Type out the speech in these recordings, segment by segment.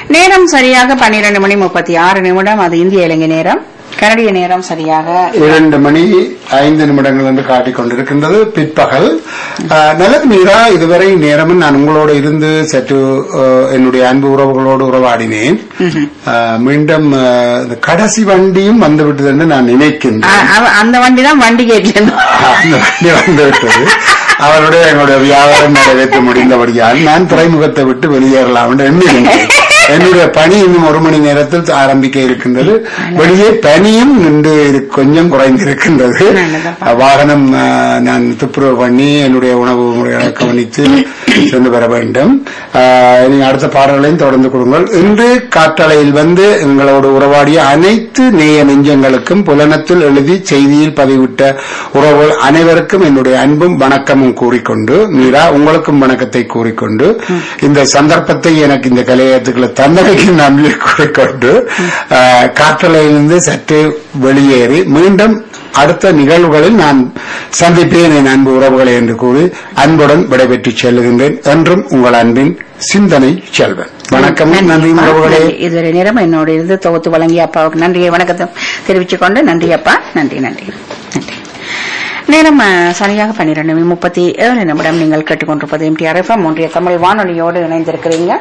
நேரம் சரியாக பன்னிரண்டு மணி முப்பத்தி ஆறு நிமிடம் அது இந்திய இலங்கை நேரம் கனடிய நேரம் சரியாக இரண்டு மணி ஐந்து நிமிடங்கள் என்று காட்டிக் கொண்டிருக்கின்றது பிற்பகல் ஆஹ், நல்லது மீரா இதுவரை நேரமும் நான் உங்களோடு இருந்து சற்று ஆஹ், என்னுடைய அன்பு உறவுகளோடு உறவாடினேன் ஆஹ், மீண்டும் ஆஹ், இந்த கடைசி வண்டியும் வந்துவிட்டது என்று நான் நினைக்கின்றேன் அ- அவ- அந்த வண்டி தான் வண்டி கேட்கணும் அந்த வண்டி வந்துவிட்டது அவருடைய என்னுடைய வியாபாரம் நிறைவேற்ற முடிந்தபடியால் நான் துறைமுகத்தை விட்டு வெளியேறலாம் என்று எண்ணினேன் என்னுடைய பணி இன்னும் ஒரு மணி நேரத்தில் ஆரம்பிக்க இருக்கின்றது வெளியே பனியும் நின்று இரு- கொஞ்சம் குறைந்திருக்கின்றது நல்லதுப்பா. வாகனம் ஆஹ், நான் துப்புரவு பண்ணி என்னுடைய உணவு முறைகளை கவனித்து சென்று வர வேண்டும் ஆஹ், நீங்க அடுத்த பாடல்களையும் தொடர்ந்து கொடுங்கள் இன்று காற்றலையில் வந்து எங்களோடு உறவாடிய அனைத்து நேய நெஞ்சங்களுக்கும் புலனத்தில் எழுதி செய்தியில் பதிவிட்ட உறவுகள் அனைவருக்கும் என்னுடைய அன்பும் வணக்கமும் கூறிக்கொண்டு மீரா உங்களுக்கும் வணக்கத்தை கூறிக்கொண்டு இந்த சந்தர்ப்பத்தை எனக்கு இந்த கலையத்துக்குள்ள தந்தனைக்கு நன்றி கூறிக்கொண்டு ஆஹ், காற்றலையிலிருந்து சற்று வெளியேறி மீண்டும் அடுத்த நிகழ்வுகளில் நான் சந்திப்பேன் என் அன்பு உறவுகளை என்று கூறி அன்புடன் விடைபெற்று செல்லுகின்றேன் என்றும் உங்கள் அன்பின் சிந்தனை செல்வன் வணக்கம் நன்றி உறவுகளே நன்றி. இதுவரை நேரம் என்னோட இருந்து தொகுத்து வழங்கிய அப்பாவுக்கு நன்றியை வணக்கத்தை தெரிவித்துக் கொண்டு நன்றி அப்பா நன்றி நன்றி நன்றி நேரம் அஹ், சரியாக பன்னிரண்டு முப்பத்தி ஏழு நிமிடம் நீங்கள் கேட்டுக்கொண்டிருப்பது எம்டிஆர் எஃப்எம் ஒன்றிய தமிழ் வானொலியோடு இணைந்திருக்கிறீங்க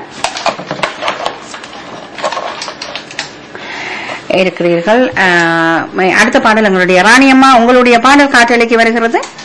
இருக்கிறீர்கள் அஹ், அடுத்த பாடல் எங்களுடைய ராணியம்மா உங்களுடைய பாடல் காற்றலைக்கு வருகிறது